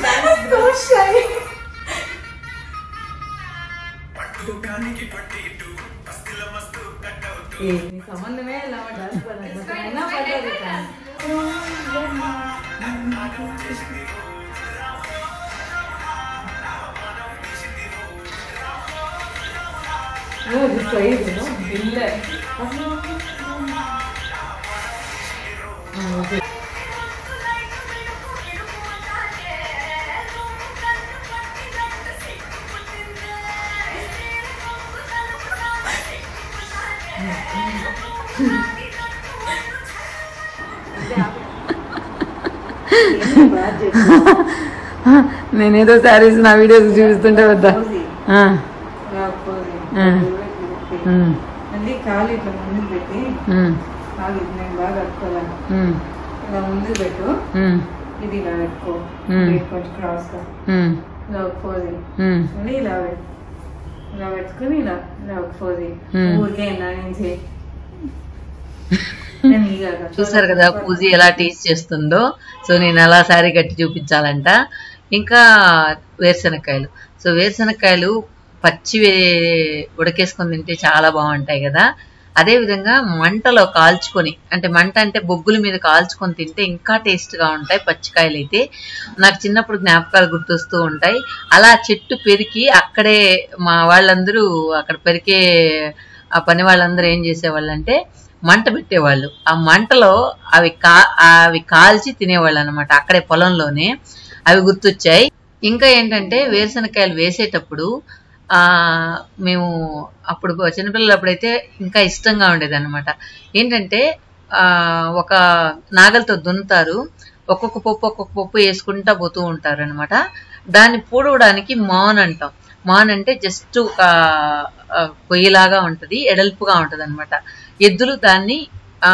so shy. ఏ, నీ సంబంధమే ఇలా డాన్స్ పడదు అయినా పర్లేదు కానీ Oh, this side, you know, Bill. నేనేదో శారీస్ నా వీడియోస్ చూపిస్తుంటే వద్దా ఆ, ఆ. ఉమ్, మళ్ళీ కాలు ఇట్లా ముందు పెట్టి ఉమ్, కాలు ఇట్లా నేను బాగా కట్టుకోవాలి ఉమ్, ఇలా ముందు పెట్టు ఉమ్, ఇది ఇలా పెట్టుకో Hmm. ఇది కొంచెం క్రాస్ గా ఉమ్, ఇలా ఒక పోది ఉమ్. మళ్ళీ ఇలా పెట్టు ఇలా పెట్టుకుని ఇలా ఇలా ఒక పోది Hmm. ఊరికే ఇలా నుంచి నేను ఈ కాదు. చూసారు కదా పూజ ఎలా టీచ్ చేస్తుందో సో నేను అలా శారీ కట్టి చూపించాలంట ఇంకా వేరుశనక్కాయలు సో వేరుశనక్కాయలు పచ్చి వే- ఉడకేసుకొని తింటే చాలా బాగుంటాయి కదా అదే విధంగా మంటలో కాల్చుకొని అంటే మంట అంటే బొగ్గుల మీద కాల్చుకొని తింటే ఇంకా టేస్ట్ గా ఉంటాయి పచ్చికాయలు అయితే నాకు చిన్నప్పుడు జ్ఞాపకాలు గుర్తొస్తూ ఉంటాయి అలా చెట్టు పెరికి అక్కడే మా వాళ్ళందరూ అక్కడ పెరికే ఆ పని వాళ్ళందరూ ఏం చేసేవాళ్ళు అంటే మంట పెట్టేవాళ్ళు ఆ మంటలో అవి కా అవి కాల్చి తినేవాళ్ళు అనమాట అక్కడే పొలంలోనే అవి గుర్తొచ్చాయి ఇంకా ఏంటంటే వేరుశనకాయలు వేసేటప్పుడు ఆ మేము అప్పుడు చిన్నపిల్లలు అప్పుడైతే ఇంకా ఇష్టంగా ఉండేది అనమాట ఏంటంటే ఆ ఒక నాగలతో దున్నుతారు ఒక్కొక్క పప్పు ఒక్కొక్క పప్పు వేసుకుంటా పోతూ ఉంటారు అనమాట దాన్ని పూడవడానికి మాన్ అంటాం మాన్ అంటే జస్ట్ ఒక ఆ, పొయ్యిలాగా ఉంటది ఎడల్పుగా ఉంటది అనమాట ఎద్దులు దాన్ని ఆ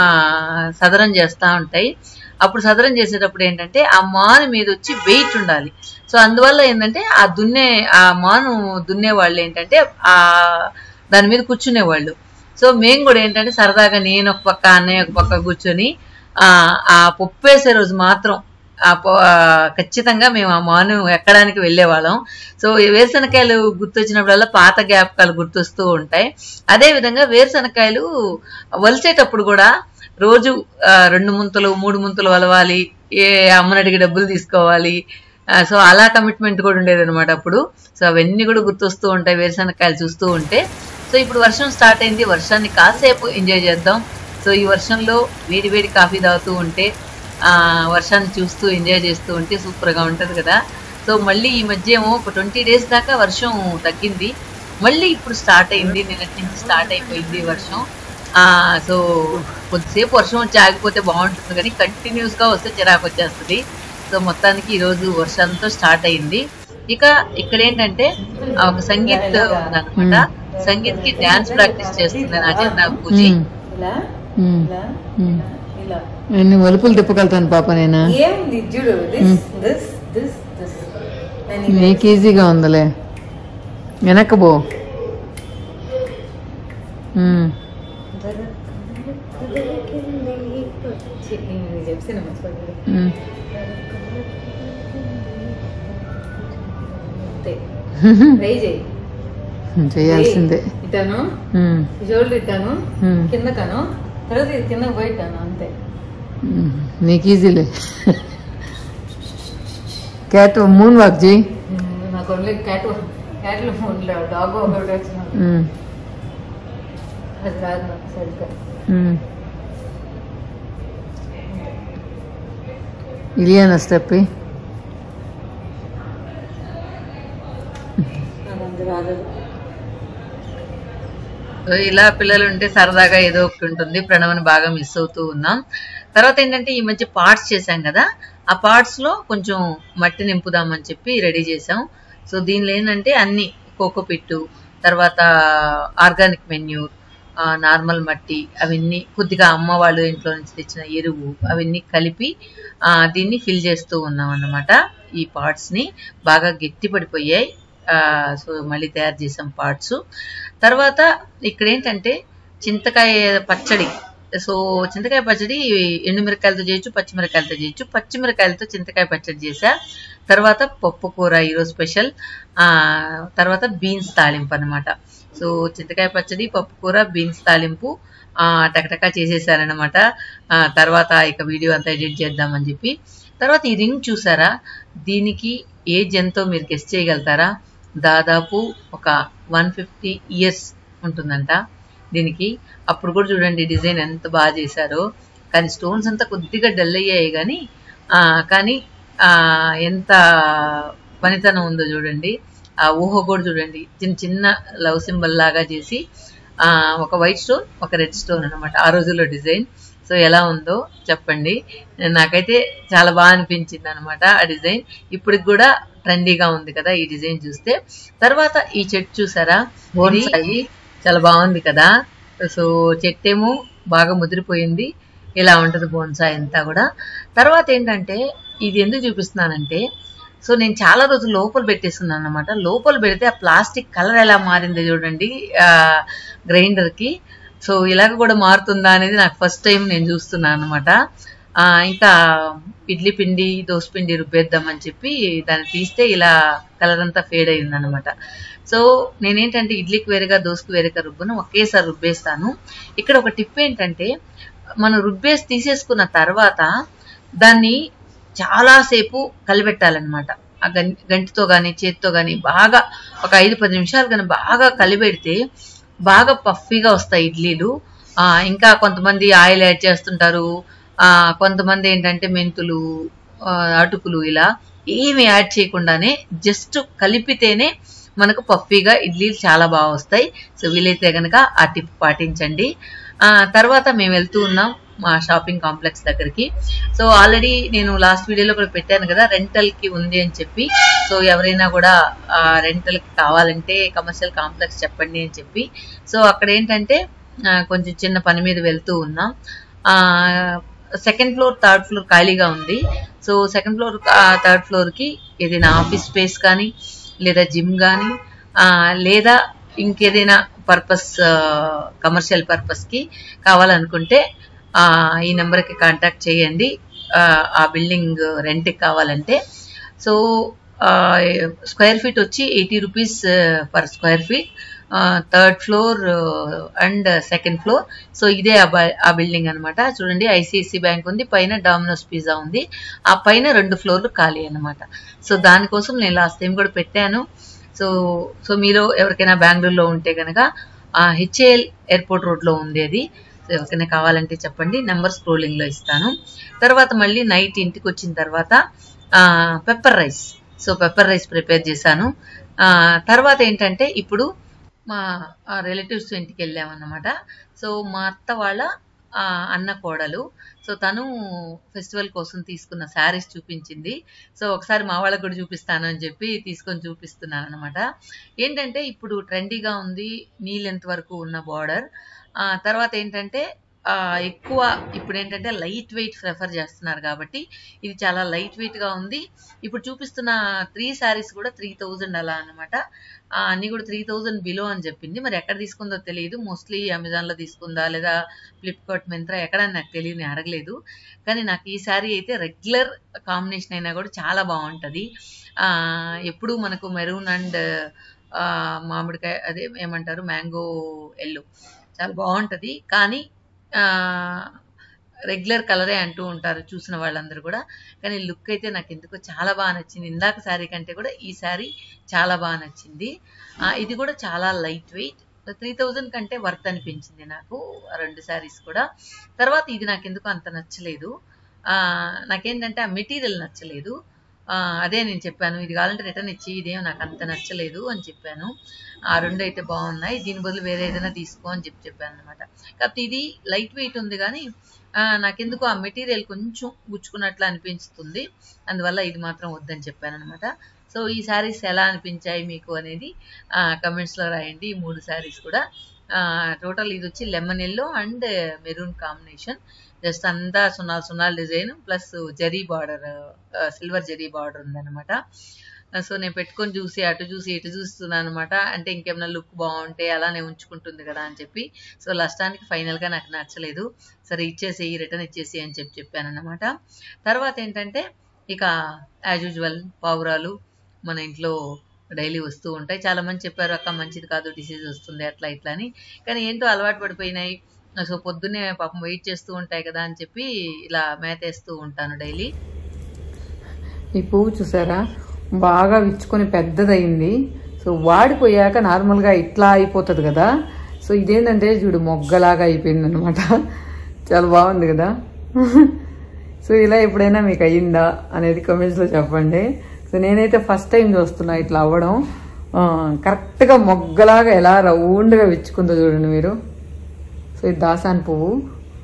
సదరం చేస్తా ఉంటాయి అప్పుడు సదరం చేసేటప్పుడు ఏంటంటే ఆ మాను మీద వచ్చి వెయిట్ ఉండాలి సో అందువల్ల ఏంటంటే ఆ దున్నే ఆ మాను దున్నే వాళ్ళు ఏంటంటే ఆ దాని మీద కూర్చునేవాళ్ళు సో మేము కూడా ఏంటంటే సరదాగా నేను ఒక పక్క అన్నయ్య ఒక పక్క కూర్చొని ఆ ఆ పప్పు వేసే రోజు మాత్రం ఆ పొ- ఆ ఖచ్చితంగా మేము ఆ మాను ఎక్కడానికి వెళ్ళేవాళ్ళం సో ఈ వేరుశనకాయలు గుర్తొచ్చినప్పుడల్లా పాత జ్ఞాపకాలు గుర్తొస్తూ ఉంటాయి అదే విధంగా వేరుశనకాయలు వలిసేటప్పుడు కూడా రోజు ఆ, రెండు ముంతలు మూడు ముంతలు వలవాలి ఏ అమ్మని అడిగి డబ్బులు తీసుకోవాలి ఆ, సో అలా కమిట్మెంట్ కూడా ఉండేది అనమాట అప్పుడు సో అవన్నీ కూడా గుర్తొస్తూ ఉంటాయి వేరుశనకాయలు చూస్తూ ఉంటే సో ఇప్పుడు వర్షం స్టార్ట్ అయింది వర్షాన్ని కాసేపు ఎంజాయ్ చేద్దాం సో ఈ వర్షంలో వేడి వేడి కాఫీ తాగుతూ ఉంటే ఆ వర్షాన్ని చూస్తూ ఎంజాయ్ చేస్తూ ఉంటే సూపర్గా ఉంటుంది కదా సో మళ్ళీ ఈ మధ్య ఏమో ఒక ట్వంటీ డేస్ దాకా వర్షం తగ్గింది మళ్ళీ ఇప్పుడు స్టార్ట్ అయింది నిన్నటి నుంచి స్టార్ట్ అయిపోయింది వర్షం ఆ సో కొద్దిసేపు వర్షం వచ్చి ఆగిపోతే బాగుంటుంది కానీ కంటిన్యూస్ గా వస్తే చిరాకు వచ్చేస్తుంది సో మొత్తానికి ఈ రోజు వర్షంతో స్టార్ట్ అయింది ఇక ఇక్కడ ఏంటంటే ఆ, ఒక సంగీత్ ఉందన్నమాట సంగీత్ కి డాన్స్ ప్రాక్టీస్ చేస్తుంది నా చిన్న పూజి ఇలా ఇలా ఇలా ఎన్ని వలుపులు తిప్పగలుగుతాను పాప నేను ఏముంది చూడు దిస్ దిస్ దిస్ దిస్ నీకు ఈజీగా ఉందిలే వెనక్కి పో ఉమ్. చెప్తాను మర్చిపోయింది ఉమ్. అంతే ట్రై చేయి చేయాల్సిందే ఇటాను ఉమ్. షోల్డర్ ఇట్టాను ఉమ్. కింద కాను తర్వాత ఇది కింద పోయిటాను అంతే ఉమ్. నీకు ఈజీలే క్యాట్ మూన్ వాక్ చేయి నాకు ఓన్లీ క్యాట్ క్యాట్లు ఉండలే డాగ్ ఒకటి వచ్చిన ఉమ్. అది రాదు నాకు సరిగ్గా ఉమ్. ఇలియానా స్టెప్ నాకు అంత రాదు సో ఇలా పిల్లలు ఉంటే సరదాగా ఏదో ఒకటి ఉంటుంది ప్రణవ్ని బాగా మిస్ అవుతూ ఉన్నాం తర్వాత ఏంటంటే ఈ మధ్య పార్ట్స్ చేశాం కదా ఆ పార్ట్స్ లో కొంచెం మట్టి నింపుదామని చెప్పి రెడీ చేసాం సో దీనిలో ఏంటంటే అన్ని కోకోపిట్టు తర్వాత ఆర్గానిక్ మెన్యూర్ నార్మల్ మట్టి అవన్నీ కొద్దిగా అమ్మ వాళ్ళు ఇంట్లో నుంచి తెచ్చిన ఎరువు అవన్నీ కలిపి ఆ, దీన్ని ఫిల్ చేస్తూ ఉన్నాం అన్నమాట ఈ పార్ట్స్ ని బాగా గట్టి పడిపోయాయి ఆ, సో మళ్ళీ తయారు చేసాం పార్ట్స్ తర్వాత ఇక్కడ ఏంటంటే చింతకాయ పచ్చడి సో చింతకాయ పచ్చడి ఎండుమిరకాయలతో చేయొచ్చు పచ్చిమిరకాయలతో చేయొచ్చు పచ్చిమిరకాయలతో చింతకాయ పచ్చడి చేసా తర్వాత పప్పు కూర ఈరోజు స్పెషల్ ఆ తర్వాత బీన్స్ తాలింపు అన్నమాట సో చింతకాయ పచ్చడి పప్పు కూర బీన్స్ తాలింపు ఆ టకటకా చేసేసారనమాట ఆ తర్వాత ఇక వీడియో అంతా ఎడిట్ చేద్దామని చెప్పి తర్వాత ఈ రింగ్ చూసారా దీనికి ఏజ్ ఎంతో మీరు గెస్ట్ చేయగలుగుతారా దాదాపు ఒక వన్ ఫిఫ్టీ ఇయర్స్ ఉంటుందంట దీనికి అప్పుడు కూడా చూడండి డిజైన్ ఎంత బాగా చేశారో కానీ స్టోన్స్ అంతా కొద్దిగా డల్ అయ్యాయి కానీ ఆ, కానీ ఆ, ఎంత పనితనం ఉందో చూడండి ఆ ఊహ కూడా చూడండి చిన్న చిన్న లవ్ సింబల్ లాగా చేసి ఆ, ఒక వైట్ స్టోన్ ఒక రెడ్ స్టోన్ అన్నమాట ఆ రోజుల్లో డిజైన్ సో ఎలా ఉందో చెప్పండి నాకైతే చాలా బాగా అనిపించింది అనమాట ఆ డిజైన్ ఇప్పటికి కూడా ట్రెండీగా ఉంది కదా ఈ డిజైన్ చూస్తే తర్వాత ఈ చెట్టు చూసారా బోన్సాయి చాలా బాగుంది కదా సో చెట్టు ఏమో బాగా ముదిరిపోయింది ఇలా ఉంటుంది బోన్సాయి అంతా కూడా తర్వాత ఏంటంటే ఇది ఎందుకు చూపిస్తున్నానంటే సో నేను చాలా రోజులు లోపల పెట్టేస్తున్నాను అనమాట లోపల పెడితే ఆ ప్లాస్టిక్ కలర్ ఎలా మారింది చూడండి గ్రైండర్ కి సో ఇలాగ కూడా మారుతుందా అనేది నాకు ఫస్ట్ టైం నేను చూస్తున్నాను అనమాట ఇంకా ఇడ్లీ పిండి దోశ పిండి రుబ్బేద్దామని చెప్పి దాన్ని తీస్తే ఇలా కలర్ అంతా ఫేడ్ అయింది అనమాట సో నేనేంటంటే ఇడ్లీకి వేరుగా దోశకి వేరుగా రుబ్బును ఒకేసారి రుబ్బేస్తాను ఇక్కడ ఒక టిప్ ఏంటంటే మనం రుబ్బేసి తీసేసుకున్న తర్వాత దాన్ని చాలాసేపు కలిపెట్టాలన్నమాట ఆ గం గంటితో కానీ చేతితో కానీ బాగా ఒక ఐదు పది నిమిషాలు కానీ బాగా కలిపెడితే బాగా పఫీగా వస్తాయి ఇడ్లీలు ఆ, ఇంకా కొంతమంది ఆయిల్ యాడ్ చేస్తుంటారు ఆ, కొంతమంది ఏంటంటే మెంతులు ఆ, అటుకులు ఇలా ఏమి యాడ్ చేయకుండానే జస్ట్ కలిపితేనే మనకు పఫీగా ఇడ్లీలు చాలా బాగా వస్తాయి సో వీలైతే కనుక ఆ టిప్ పాటించండి ఆ, తర్వాత మేము వెళ్తూ ఉన్నాం మా షాపింగ్ కాంప్లెక్స్ దగ్గరికి సో ఆల్రెడీ నేను లాస్ట్ వీడియోలో కూడా పెట్టాను కదా రెంటల్ కి ఉంది అని చెప్పి సో ఎవరైనా కూడా రెంటల్ కి కావాలంటే కమర్షియల్ కాంప్లెక్స్ చెప్పండి అని చెప్పి సో అక్కడ ఏంటంటే ఆ, కొంచెం చిన్న పని మీద వెళ్తూ ఉన్నాం సెకండ్ ఫ్లోర్ థర్డ్ ఫ్లోర్ ఖాళీగా ఉంది so second floor third floor కి ఏదైనా ఆఫీస్ స్పేస్ కానీ లేదా జిమ్ కానీ లేదా ఇంకేదైనా పర్పస్ కమర్షియల్ పర్పస్ కి కావాలనుకుంటే ఆ, ఈ నెంబర్కి కాంటాక్ట్ చేయండి ఆ, ఆ బిల్డింగ్ రెంట్కి కావాలంటే సో స్క్వేర్ ఫీట్ వచ్చి eighty rupees per square feet third floor and second floor so ఇదే ఆ బ- ఆ బిల్డింగ్ అన్నమాట చూడండి ఐసిఐసి బ్యాంక్ ఉంది పైన డామినోస్ పిజ్జా ఉంది ఆ పైన రెండు ఫ్లోర్లు ఖాళీ అన్నమాట సో దానికోసం నేను లాస్ట్ టైం కూడా పెట్టాను సో సో మీరు ఎవరికైనా బెంగళూరులో ఉంటే కనుక హెచ్ఏఎల్ ఎయిర్పోర్ట్ రోడ్లో ఉంది అది సో ఎవరికైనా కావాలంటే చెప్పండి నెంబర్ స్క్రోలింగ్లో ఇస్తాను తర్వాత మళ్ళీ నైట్ ఇంటికి వచ్చిన తర్వాత pepper rice so pepper rice prepare చేశాను ఆ, తర్వాత ఏంటంటే ఇప్పుడు మా రిలేటివ్స్ ఇంటికి వెళ్ళామన్నమాట సో మా అత్త వాళ్ళ ఆ, అన్న కోడలు సో తను ఫెస్టివల్ కోసం తీసుకున్న శారీస్ చూపించింది సో ఒకసారి మా వాళ్ళకి కూడా చూపిస్తాను అని చెప్పి తీసుకొని చూపిస్తున్నాను అనమాట ఏంటంటే ఇప్పుడు ట్రెండీగా ఉంది నీ లెంత్ వరకు ఉన్న బార్డర్ తర్వాత ఏంటంటే ఆ, ఎక్కువ ఇప్పుడు ఏంటంటే లైట్ వెయిట్ ప్రిఫర్ చేస్తున్నారు కాబట్టి ఇది చాలా లైట్ వెయిట్ గా ఉంది ఇప్పుడు చూపిస్తున్న త్రీ శారీస్ కూడా త్రీ థౌజండ్ అలా అనమాట అన్ని కూడా త్రీ థౌజండ్ బిలో అని చెప్పింది మరి ఎక్కడ తీసుకుందో తెలియదు మోస్ట్లీ అమెజాన్ లో తీసుకుందా లేదా ఫ్లిప్కార్ట్ మింత్రా ఎక్కడ అని నాకు తెలియదు నేను అడగలేదు కానీ నాకు ఈ శారీ అయితే రెగ్యులర్ కాంబినేషన్ అయినా కూడా చాలా బాగుంటది ఆ ఎప్పుడు మనకు మెరూన్ అండ్ మామిడికాయ అదే ఏమంటారు మ్యాంగో ఎల్లో చాలా బాగుంటది కానీ ఆ రెగ్యులర్ కలరే అంటూ ఉంటారు చూసిన వాళ్ళందరూ కూడా కానీ లుక్ అయితే నాకు ఎందుకో చాలా బాగా నచ్చింది ఇందాక శారీ కంటే కూడా ఈ శారీ చాలా బాగా నచ్చింది ఆ, ఇది కూడా చాలా లైట్ వెయిట్ త్రీ థౌజండ్ కంటే వర్త్ అనిపించింది నాకు ఆ రెండు శారీస్ కూడా తర్వాత ఇది నాకు ఎందుకు అంత నచ్చలేదు ఆ, నాకేంటంటే ఆ మెటీరియల్ నచ్చలేదు ఆ, అదే నేను చెప్పాను ఇది కావాలంటే రిటర్న్ ఇచ్చి ఇదేం నాకు అంత నచ్చలేదు అని చెప్పాను ఆ రెండు అయితే బాగున్నాయి దీని బదులు వేరే ఏదైనా తీసుకో అని చెప్పి చెప్పాను అనమాట కాకపోతే ఇది లైట్ వెయిట్ ఉంది కానీ ఆ, నాకెందుకు ఆ మెటీరియల్ కొంచెం గుచ్చుకున్నట్లు అనిపిస్తుంది అందువల్ల ఇది మాత్రం వద్దని చెప్పాను అనమాట సో ఈ శారీస్ ఎలా అనిపించాయి మీకు అనేది కమెంట్స్ లో రాయండి ఈ మూడు శారీస్ కూడా టోటల్ ఇది వచ్చి lemon yellow and maroon combination just అంతా సున్నాలు సున్నాలు design plus zari border silver zari border ఉందన్నమాట సో నేను పెట్టుకొని చూసి అటు చూసి ఇటు చూస్తున్నాను అనమాట అంటే ఇంకేమైనా లుక్ బాగుంటే అలానే ఉంచుకుంటుంది కదా అని చెప్పి సో లాస్టానికి ఫైనల్గా నాకు నచ్చలేదు సరే ఇచ్చేసి రిటర్న్ ఇచ్చేసి అని చెప్పి చెప్పాను అనమాట తర్వాత ఏంటంటే ఇక యాజ్ యూజువల్ పావురాలు మన ఇంట్లో డైలీ వస్తూ ఉంటాయి చాలా మంది చెప్పారు అక్క మంచిది కాదు డిసీజ్ వస్తుంది అట్లా ఇట్లా అని కానీ ఏంటో అలవాటు పడిపోయినాయి సో పొద్దున్నే పాపం వెయిట్ చేస్తూ ఉంటాయి కదా అని చెప్పి ఇలా మేతేస్తూ ఉంటాను డైలీ ఈ పువ్వు చూసారా బాగా విచ్చుకొని పెద్దదయింది సో వాడిపోయాక నార్మల్గా ఇట్లా అయిపోతుంది కదా సో ఇదేంటంటే చూడు మొగ్గలాగా అయిపోయింది అనమాట చాలా బాగుంది కదా సో ఇలా ఎప్పుడైనా మీకు అయ్యిందా అనేది కమెంట్స్లో చెప్పండి సో నేనైతే ఫస్ట్ టైం చూస్తున్నా ఇట్లా అవ్వడం ఆ, కరెక్ట్గా మొగ్గలాగా ఎలా రౌండ్గా విచ్చుకుందో చూడండి మీరు సో ఇది దాసాన్ పువ్వు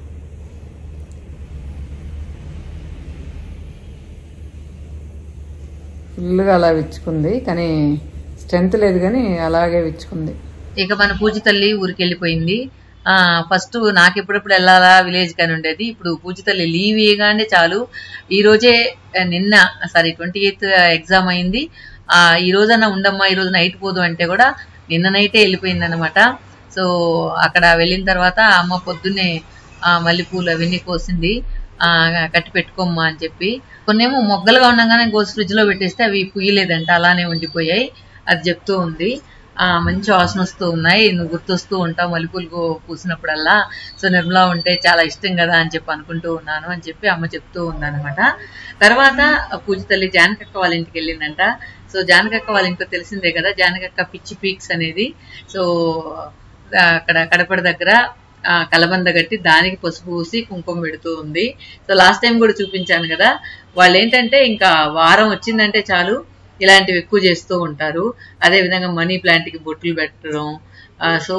ఫుల్గా అలా విచ్చుకుంది కానీ స్ట్రెంత్ లేదు కానీ అలాగే విచ్చుకుంది ఇక మన పూజ తల్లి ఊరికి వెళ్ళిపోయింది ఆ ఫస్ట్ నాకు ఎప్పుడెప్పుడు వెళ్ళాలా విలేజ్ కానీ ఉండేది ఇప్పుడు పూజ తల్లి లీవ్ ఇవ్వగానే చాలు ఈ రోజే ఆ, నిన్న సారీ ట్వంటీ ఎయిత్ ఎగ్జామ్ అయింది ఆ ఈ రోజన్నా ఉండమ్మా ఈ రోజు నైట్ పోదు అంటే కూడా నిన్న నైటే వెళ్ళిపోయింది అనమాట సో అక్కడ వెళ్ళిన తర్వాత అమ్మ పొద్దున్నే ఆ, మల్లెపూలు అవన్నీ కోసింది ఆ, కట్టి పెట్టుకోమ్మా అని చెప్పి కొన్నేమో మొగ్గలుగా ఉండగానే గోస్ ఫ్రిడ్జ్ లో పెట్టేస్తే అవి పుయ్యలేదంట అలానే ఉండిపోయాయి అది చెప్తూ ఉంది ఆ మంచి వాసన వస్తూ ఉన్నాయి నువ్వు గుర్తొస్తూ ఉంటావు మల్లెపూలు కూ- పూసినప్పుడల్లా సో నిర్మలా ఉంటే చాలా ఇష్టం కదా అని చెప్పి అనుకుంటూ ఉన్నాను అని చెప్పి అమ్మ చెప్తూ ఉందన్నమాట తర్వాత పూజ తల్లి జానకక్క వాళ్ళ ఇంటికి వెళ్ళిందంట సో జానకక్క వాళ్ళ ఇంట్లో తెలిసిందే కదా జానకక్క పిచ్చి పీక్స్ అనేది సో ఆ, అక్కడ కడపడ దగ్గర ఆ, కలబంద కట్టి దానికి పసుపు పూసి కుంకుమ పెడుతూ ఉంది సో లాస్ట్ టైం కూడా చూపించాను కదా వాళ్ళు ఏంటంటే ఇంకా వారం వచ్చిందంటే చాలు ఇలాంటివి ఎక్కువ చేస్తూ ఉంటారు అదే విధంగా మనీ ప్లాంట్ కి బొట్లు పెట్టడం ఆ, సో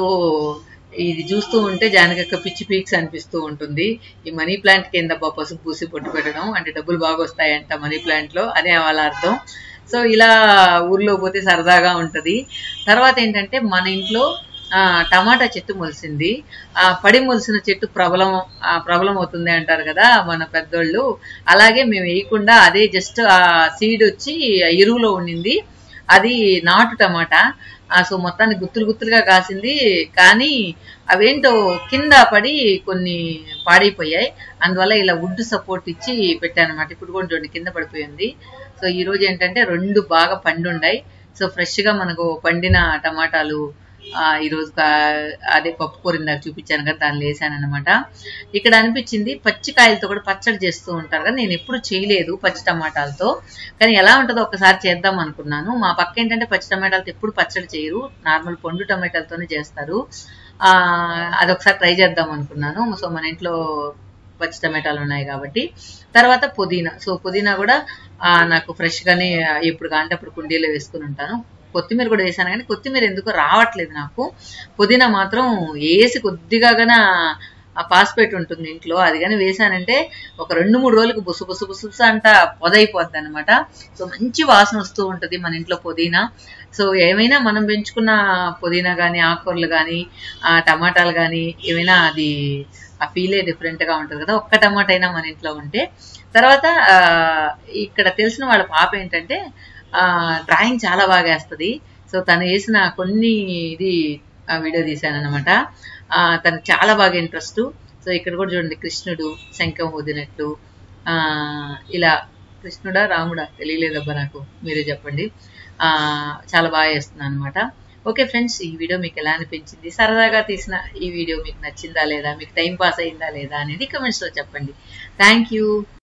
ఇది చూస్తూ ఉంటే జానకక్క పిచ్చి పీక్స్ అనిపిస్తూ ఉంటుంది ఈ మనీ ప్లాంట్ కింద పసుపు పూసి బొట్టు పెట్టడం అంటే డబ్బులు బాగా వస్తాయంట మనీ ప్లాంట్ లో అదే వాళ్ళ అర్థం సో ఇలా ఊర్లో పోతే సరదాగా ఉంటది తర్వాత ఏంటంటే మన ఇంట్లో ఆ, టమాటా చెట్టు మొలిసింది ఆ పడి మొలిసిన చెట్టు ప్రబలం ఆ, ప్రబలం అవుతుంది అంటారు కదా మన పెద్దోళ్ళు అలాగే మేము వేయకుండా అదే జస్ట్ ఆ సీడ్ వచ్చి ఆ ఎరువులో ఉండింది అది నాటు టమాటా ఆ, సో మొత్తాన్ని గుత్తులు గుత్తులుగా కాసింది కానీ అవేంటో కింద పడి కొన్ని పాడైపోయాయి అందువల్ల ఇలా వుడ్ సపోర్ట్ ఇచ్చి పెట్టాను అనమాట ఇప్పుడు కూడా చూడండి కింద పడిపోయింది సో ఈ రోజు ఏంటంటే రెండు బాగా పండుండాయి సో ఫ్రెష్ గా మనకు పండిన టమాటాలు ఆ, ఈ రోజు కా- అదే పప్పు కూర ఇందాక చూపించాను కదా దానిలో వేసాను అనమాట ఇక్కడ అనిపించింది పచ్చి కాయలతో కూడా పచ్చడి చేస్తూ ఉంటారు కదా నేను ఎప్పుడు చేయలేదు పచ్చి టమాటాలతో కానీ ఎలా ఉంటుందో ఒకసారి చేద్దాం అనుకున్నాను మా పక్క ఏంటంటే పచ్చి టమాటాలతో ఎప్పుడు పచ్చడి చేయరు నార్మల్ పండు టమాటాలతోనే చేస్తారు ఆ అదొకసారి ట్రై చేద్దాం అనుకున్నాను సో మన ఇంట్లో పచ్చి టమాటాలు ఉన్నాయి కాబట్టి తర్వాత పుదీనా సో పుదీనా కూడా ఆ, నాకు ఫ్రెష్ గానే ఎప్పుడు కాంటే అప్పుడు కుండీలో వేసుకుని ఉంటాను కొత్తిమీర కూడా వేసాను కానీ కొత్తిమీర ఎందుకో రావట్లేదు నాకు పుదీనా మాత్రం వేసి కొద్దిగా గన ఆ పాస్పేట్ ఉంటుంది ఇంట్లో అది కానీ వేసానంటే ఒక రెండు మూడు రోజులకు బుసు బుసు బుసు బుసు అంట పొదైపోద్ది అనమాట సో మంచి వాసన వస్తూ ఉంటుంది మన ఇంట్లో పుదీనా సో ఏమైనా మనం పెంచుకున్న పుదీనా కానీ ఆకుకూరలు కానీ ఆ టమాటాలు కానీ ఏమైనా అది ఆ ఫీలే డిఫరెంట్ గా ఉంటుంది కదా ఒక్క టమాటా అయినా మన ఇంట్లో ఉంటే తర్వాత ఆ, ఇక్కడ తెలిసిన వాళ్ళ పాప ఏంటంటే ఆ డ్రాయింగ్ చాలా బాగా వేస్తుంది సో తను వేసిన కొన్ని ఇది ఆ వీడియో తీశాను అనమాట తనకు చాలా బాగా ఇంట్రెస్ట్ సో ఇక్కడ కూడా చూడండి కృష్ణుడు శంఖం ఊదినట్లు ఆ ఇలా కృష్ణుడా రాముడా తెలియలేదబ్బా నాకు మీరే చెప్పండి ఆ చాలా బాగా వేస్తున్నాను అనమాట ఓకే ఫ్రెండ్స్ ఈ వీడియో మీకు ఎలా అనిపించింది సరదాగా తీసిన ఈ వీడియో మీకు నచ్చిందా లేదా మీకు టైం పాస్ అయిందా లేదా అనేది comments లో చెప్పండి థ్యాంక్ యూ